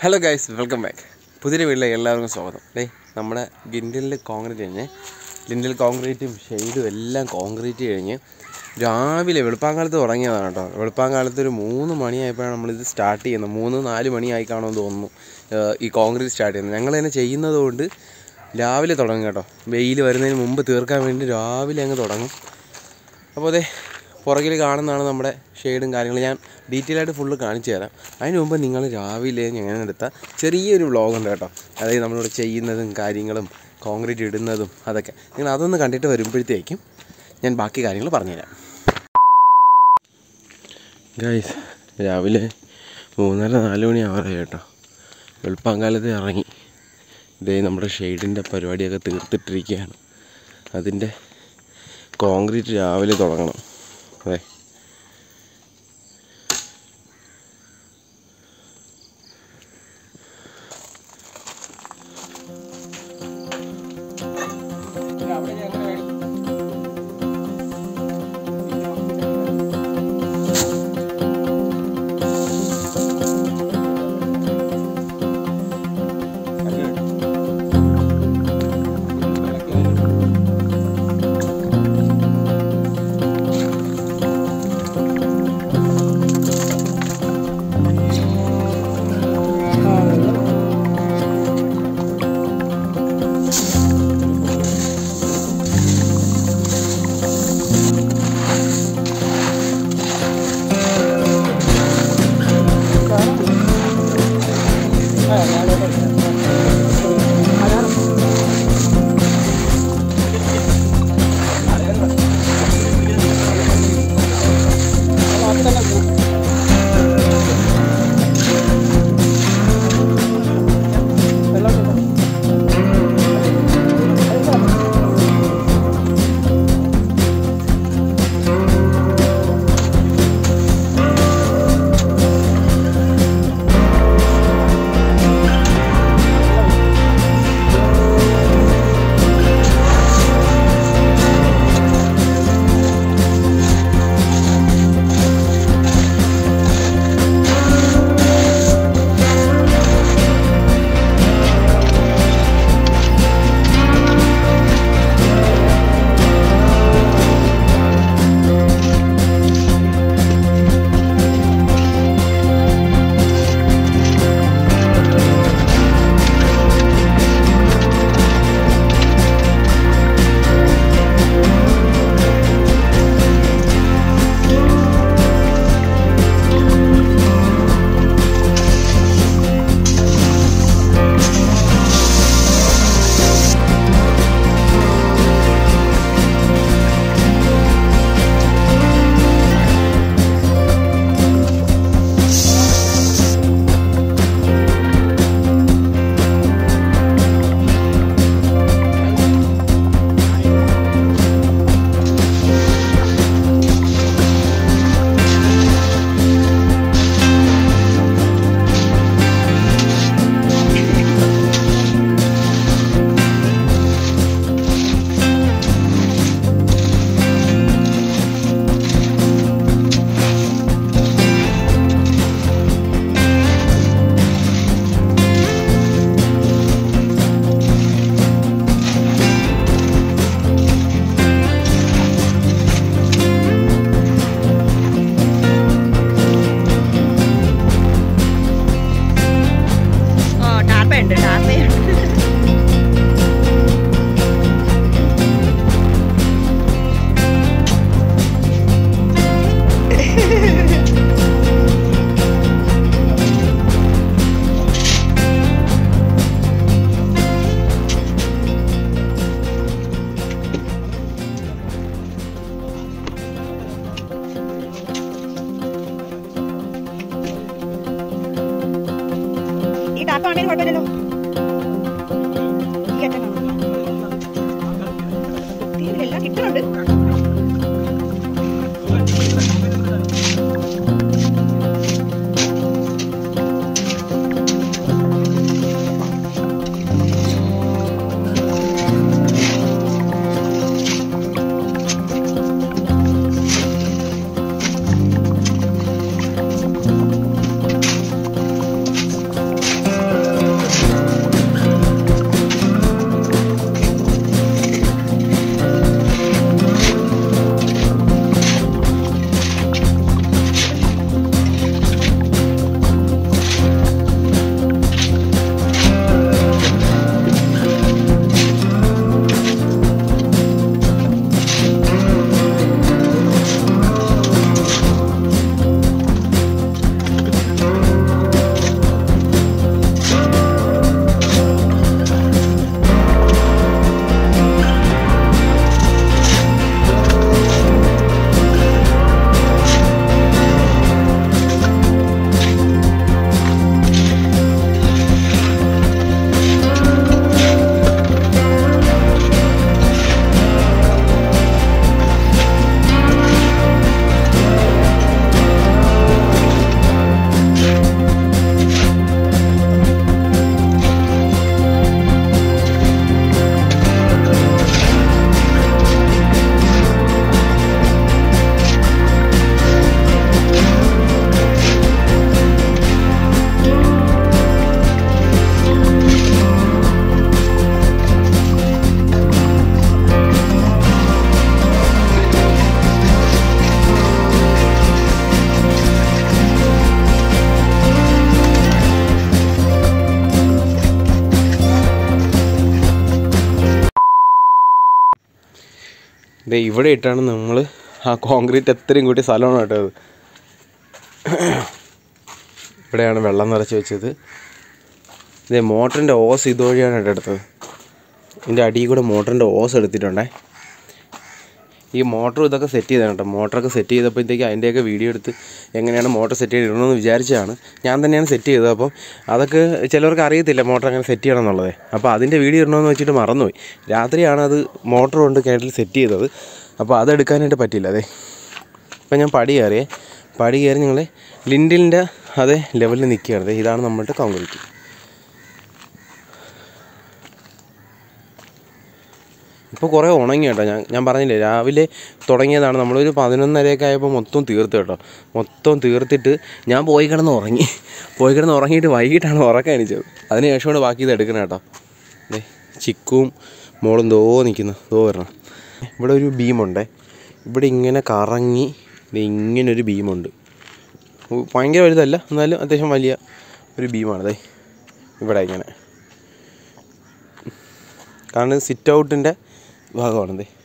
hello guys welcome back പുതിയ വീട്ടിലേക്ക് എല്ലാവർക്കും സ്വാഗതം ഡേ നമ്മുടെ ഗിൻഡലിൽ കോൺക്രീറ്റ് കഴിഞ്ഞ് ലിൻഡൽ കോൺക്രീറ്റും ഷെയ്ഡും എല്ലാം കോൺക്രീറ്റ് കഴിഞ്ഞ് രാവിലെ വെളുപ്പാങ്കാലത്ത് തുടങ്ങിയതാണ് കേട്ടോ വെളുപ്പാങ്കാലത്ത് ഒരു മൂന്ന് മണിയായപ്പോഴാണ് നമ്മളിത് സ്റ്റാർട്ട് ചെയ്യുന്നത് മൂന്ന് നാല് മണിയായി കാണുമെന്ന് തോന്നുന്നു ഏഹ് ഈ കോൺക്രീറ്റ് സ്റ്റാർട്ട് ചെയ്യുന്നത് ഞങ്ങൾ തന്നെ ചെയ്യുന്നത് കൊണ്ട് രാവിലെ തുടങ്ങും കേട്ടോ വെയിൽ വരുന്നതിന് മുമ്പ് തീർക്കാൻ വേണ്ടി രാവിലെ അങ്ങ് തുടങ്ങും അപ്പോൾ അതെ പുറകിൽ കാണുന്നതാണ് നമ്മുടെ ഷെയ്ഡും കാര്യങ്ങളും ഞാൻ ഡീറ്റെയിൽ ആയിട്ട് ഫുള്ള് കാണിച്ചു തരാം അതിന് മുമ്പ് നിങ്ങൾ രാവിലെ ഞാൻ എടുത്ത ചെറിയൊരു വ്ളോഗ് ഉണ്ട് കേട്ടോ അതായത് നമ്മളിവിടെ ചെയ്യുന്നതും കാര്യങ്ങളും കോൺക്രീറ്റ് ഇടുന്നതും അതൊക്കെ നിങ്ങൾ അതൊന്ന് കണ്ടിട്ട് വരുമ്പോഴത്തേക്കും ഞാൻ ബാക്കി കാര്യങ്ങൾ പറഞ്ഞുതരാം ഗൈസ് രാവിലെ മൂന്നര നാല് മണി ആവാറായി കേട്ടോ വെളുപ്പാങ്കാലത്ത് ഇറങ്ങി ഇതേ നമ്മുടെ ഷെയ്ഡിൻ്റെ പരിപാടിയൊക്കെ തീർത്തിട്ടിരിക്കുകയാണ് അതിൻ്റെ കോൺക്രീറ്റ് രാവിലെ തുടങ്ങണം അതെ ഓ ടാർപ്പയുണ്ട് ടാർപ്പയുണ്ട് ഈ ടാർപ്പ ആണെങ്കിൽ കുഴപ്പമില്ലല്ലോ ഈ അറ്റനാണ് തീരില്ല കിട്ടുന്നുണ്ട് ആ ദേ ഇവിടെ ഇട്ടാണ് നമ്മൾ ആ കോൺക്രീറ്റ് എത്രയും കൂട്ടി സ്ഥലമാണ് കേട്ടോ അത് ഇവിടെയാണ് വെള്ളം നിറച്ച് വെച്ചത് ഇതേ മോട്ടറിൻ്റെ ഓസ് ഇതുവഴിയാണ് കേട്ടോ എടുത്തത് ഇതിൻ്റെ അടിയിൽ കൂടെ മോട്ടറിൻ്റെ ഓസ് എടുത്തിട്ടുണ്ടേ ഈ മോട്ടറും ഇതൊക്കെ സെറ്റ് ചെയ്താണ് കേട്ടോ മോട്ടറൊക്കെ സെറ്റ് ചെയ്തപ്പോഴത്തേക്ക് അതിൻ്റെയൊക്കെ വീഡിയോ എടുത്ത് എങ്ങനെയാണ് മോട്ടർ സെറ്റ് ചെയ്തിടണമെന്ന് വിചാരിച്ചതാണ് ഞാൻ തന്നെയാണ് സെറ്റ് ചെയ്തത് അപ്പം അതൊക്കെ ചിലവർക്ക് അറിയത്തില്ല മോട്ടർ അങ്ങനെ സെറ്റ് ചെയ്യണം എന്നുള്ളത് അപ്പോൾ അതിൻ്റെ വീഡിയോ ഇടണമെന്ന് വെച്ചിട്ട് മറന്നുപോയി രാത്രിയാണ് അത് മോട്ടർ കൊണ്ട് കിണറ്റിൽ സെറ്റ് ചെയ്തത് അപ്പോൾ അതെടുക്കാനായിട്ട് പറ്റില്ല അതെ ഇപ്പം ഞാൻ പടി കയറിയേ പടി കയറി ഞങ്ങൾ ലിൻഡിലിൻ്റെ അതേ ലെവലിൽ നിൽക്കുകയാണ് ദേ ഇതാണ് നമ്മളുടെ കോൺക്രീറ്റ് ഇപ്പോൾ കുറേ ഉണങ്ങി കേട്ടോ ഞാൻ ഞാൻ പറഞ്ഞില്ലേ രാവിലെ തുടങ്ങിയതാണ് നമ്മളൊരു പതിനൊന്നരയൊക്കെ ആയപ്പോൾ മൊത്തം തീർത്ത് കേട്ടോ മൊത്തം തീർത്തിട്ട് ഞാൻ പോയി കിടന്ന് ഉറങ്ങി പോയി കിടന്ന് ഉറങ്ങിയിട്ട് വൈകിട്ടാണ് ഉറക്കം എണീച്ചത് അതിന് ശേഷമാണ് ബാക്കി ഇത് എടുക്കണം കേട്ടോ ദേ ചിക്കും മോളും ദോ നിൽക്കുന്നു ദോ വരണം ഇവിടെ ഒരു ബീമുണ്ടേ ഇവിടെ ഇങ്ങനെ കറങ്ങി ദേ ഇങ്ങനൊരു ബീമുണ്ട് ഉ- ഭയങ്കര വലുതല്ല എന്നാലും അത്യാവശ്യം വലിയ ഒരു ബീമാണ് ദേ ഇവിടെ ഇങ്ങനെ കാരണം സിറ്റ് ഔട്ടിൻ്റെ ഭാഗമാണ് ദേ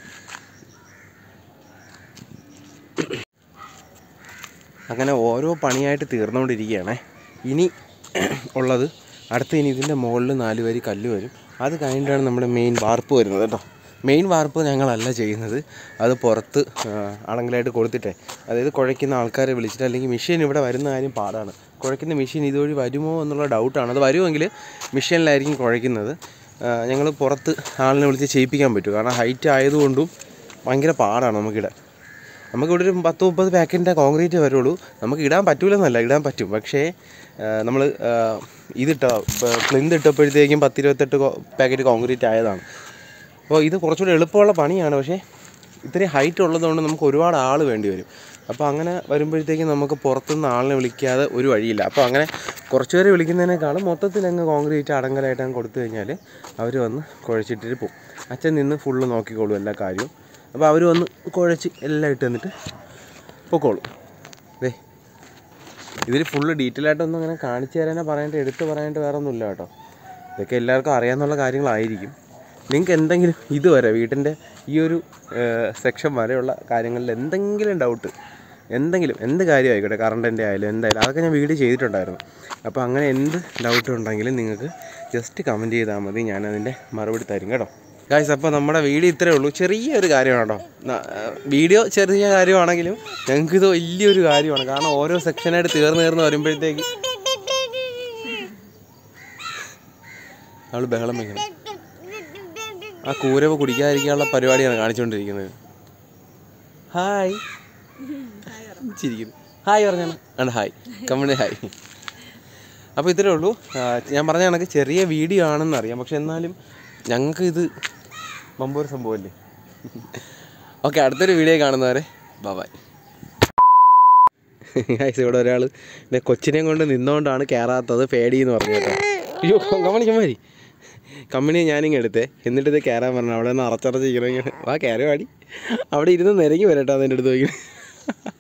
അങ്ങനെ ഓരോ പണിയായിട്ട് തീർന്നുകൊണ്ടിരിക്കുകയാണേ ഇനി ഉള്ളത് അടുത്ത ഇനി ഇതിൻ്റെ മുകളിൽ നാല് വരി കല്ല് വരും അത് കഴിഞ്ഞിട്ടാണ് നമ്മുടെ മെയിൻ വാർപ്പ് വരുന്നത് കേട്ടോ മെയിൻ വാർപ്പ് ഞങ്ങളല്ല ചെയ്യുന്നത് അത് പുറത്ത് ആ, ആണെങ്കിലായിട്ട് കൊടുത്തിട്ടേ അതായത് കുഴയ്ക്കുന്ന ആൾക്കാരെ വിളിച്ചിട്ട് അല്ലെങ്കിൽ മെഷീൻ ഇവിടെ വരുന്ന കാര്യം പാടാണ് കുഴയ്ക്കുന്ന മെഷീൻ ഇതുവഴി വരുമോ എന്നുള്ള ഡൗട്ടാണ് അത് വരുമെങ്കിൽ മെഷീനിലായിരിക്കും കുഴയ്ക്കുന്നത് ഞങ്ങൾ പുറത്ത് ആളിനെ വിളിച്ച് ചെയ്യിപ്പിക്കാൻ പറ്റും കാരണം ഹൈറ്റ് ആയതുകൊണ്ടും ഭയങ്കര പാടാണ് നമുക്കിടെ നമുക്കിവിടെ ഒരു പത്ത് മുപ്പത് പാക്കറ്റിൻ്റെ കോൺക്രീറ്റ് വരുള്ളൂ നമുക്ക് ഇടാൻ പറ്റൂലെന്നല്ല ഇടാൻ പറ്റും പക്ഷേ നമ്മൾ ഇതിട്ട പ്ലിന്ത് ഇട്ടപ്പോഴത്തേക്കും പത്തിരുപത്തെട്ട് പാക്കറ്റ് കോൺക്രീറ്റ് ആയതാണ് അപ്പോൾ ഇത് കുറച്ചുകൂടി എളുപ്പമുള്ള പണിയാണ് പക്ഷേ ഇത്രയും ഹൈറ്റ് ഉള്ളതുകൊണ്ട് നമുക്ക് ഒരുപാട് ആൾ വേണ്ടി വരും അപ്പോൾ അങ്ങനെ വരുമ്പോഴത്തേക്കും നമുക്ക് പുറത്തുനിന്ന് ആളിനെ വിളിക്കാതെ ഒരു വഴിയില്ല അപ്പോൾ അങ്ങനെ കുറച്ച് പേരെ വിളിക്കുന്നതിനേക്കാളും മൊത്തത്തിൽ അങ്ങ് കോൺക്രീറ്റ് അടങ്കലായിട്ട് അങ്ങ് കൊടുത്തു കഴിഞ്ഞാൽ അവർ വന്ന് കുഴച്ചിട്ടിട്ട് പോകും അച്ഛൻ നിന്ന് ഫുള്ള് നോക്കിക്കോളും എല്ലാ കാര്യവും അപ്പോൾ അവർ വന്ന് കുഴച്ച് എല്ലാം ഇട്ട് തന്നിട്ട് പൊക്കോളും ദേ ഇതിൽ ഫുള്ള് ഡീറ്റെയിൽ ആയിട്ടൊന്നും അങ്ങനെ കാണിച്ചു തരാനോ പറയാനായിട്ട് എടുത്ത് പറയാനായിട്ട് വേറെ ഒന്നുമില്ല കേട്ടോ ഇതൊക്കെ എല്ലാവർക്കും അറിയാവുന്ന കാര്യങ്ങളായിരിക്കും നിങ്ങൾക്ക് എന്തെങ്കിലും ഇതുവരെ വീട്ടിൻ്റെ ഈ ഒരു സെക്ഷൻ വരെയുള്ള കാര്യങ്ങളിൽ എന്തെങ്കിലും ഡൗട്ട് എന്തെങ്കിലും എന്ത് കാര്യമായിക്കോട്ടെ കറണ്ടിൻ്റെ ആയാലും എന്തായാലും അതൊക്കെ ഞാൻ വീഡിയോ ചെയ്തിട്ടുണ്ടായിരുന്നു അപ്പോൾ അങ്ങനെ എന്ത് ഡൗട്ട് ഉണ്ടെങ്കിലും നിങ്ങൾക്ക് ജസ്റ്റ് കമൻറ്റ് ചെയ്താൽ മതി ഞാനതിൻ്റെ മറുപടി തരും കേട്ടോ ഗായ്സ് അപ്പോൾ നമ്മുടെ വീഡിയോ ഇത്രയേ ഉള്ളൂ ചെറിയൊരു കാര്യമാണ് കേട്ടോ ന- വീഡിയോ ചെറിയ കാര്യമാണെങ്കിലും ഞങ്ങൾക്കിത് വലിയൊരു കാര്യമാണ് കാരണം ഓരോ സെക്ഷനായിട്ട് തീർന്ന് തീർന്ന് വരുമ്പോഴത്തേക്ക് അവൾ ബഹളം വയ്ക്കണം ആ കൂരവ് കുടിക്കാതിരിക്കാനുള്ള പരിപാടിയാണ് കാണിച്ചുകൊണ്ടിരിക്കുന്നത് ഹായ് ചിരിക്കുന്നു ഹായ് പറഞ്ഞാണ് ആണ് ഹായ് കമ്പനി ഹായ് അപ്പോൾ ഇത്രേ ഉള്ളൂ ആ, ഞാൻ പറഞ്ഞ കണക്ക് ചെറിയ വീഡിയോ ആണെന്ന് അറിയാം പക്ഷെ എന്നാലും ഞങ്ങൾക്ക് ഇത് വമ്പൊരു സംഭവമല്ലേ ഓക്കെ അടുത്തൊരു വീഡിയോ കാണുന്നവരെ ബൈ ഗൈസ് ഇവിടെ ഒരാൾ എൻ്റെ കൊച്ചിനെയും കൊണ്ട് നിന്നുകൊണ്ടാണ് കയറാത്തത് പേടി എന്ന് പറഞ്ഞു കേട്ടോ അയ്യോ കമ്മണി ചമ്മാരി കമ്പനി ഞാനിങ്ങ് എടുത്തേ എന്നിട്ട് ഇത് കയറാൻ പറഞ്ഞു അവിടെ നിന്ന് അറച്ചറച്ച് ഇങ്ങനെ വാ കയറി പാടി അവിടെ ഇരുന്ന് നിരങ്ങി വരട്ടോ അതിൻ്റെ അടുത്ത് നോക്കി